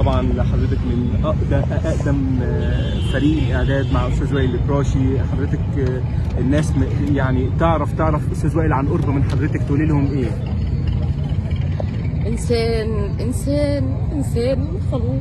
طبعا حضرتك من اقدم اقدم آه، فريق الاعداد مع استاذ وائل البراشي حضرتك آه، الناس م- يعني تعرف تعرف استاذ وائل عن قرب من حضرتك تقولي لهم ايه؟ إنسان إنسان إنسان خلوق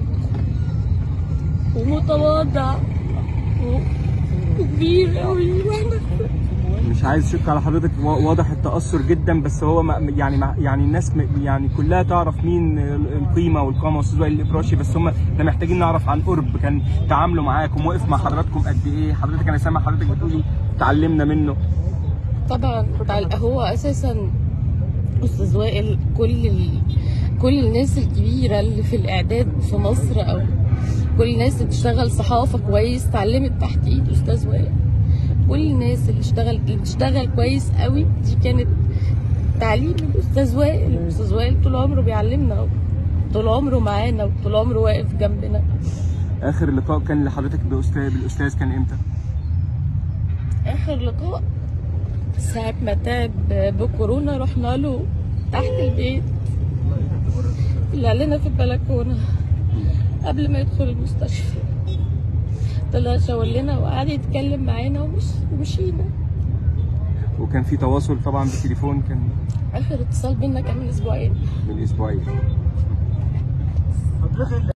ومتواضع و- وكبير أوي وإحنا مش عايز اشك على حضرتك وا- واضح التاثر جدا بس هو ما يعني ما يعني الناس م- يعني كلها تعرف مين ال- القيمه والقامه استاذ وائل الابراشي بس هم احنا محتاجين نعرف عن قرب كان تعامله معاكم وقف مع حضراتكم قد ايه حضرتك انا سامع حضرتك بتقولي اتعلمنا منه طبعا بتاع- هو أساسا أستاذ وائل كل ال... كل الناس الكبيرة اللي في الإعداد في مصر أو كل الناس اللي بتشتغل صحافة كويس اتعلمت تحت إيد أستاذ وائل كل الناس اللي اشتغل اللي بتشتغل كويس قوي دي كانت تعليم من أستاذ وائل أستاذ وائل طول عمره بيعلمنا طول عمره معانا وطول عمره واقف جنبنا اخر لقاء كان لحضرتك باستاذ بالاستاذ كان امتى؟ آخر لقاء ساعة ما تعب بكورونا رحنا له تحت البيت طلع لنا في البلكونة قبل ما يدخل المستشفى طلع شاور لنا وقعد يتكلم معانا ومش ومشينا وكان في تواصل طبعا بالتليفون كان آخر اتصال بينا كان من أسبوعين من اسبوعين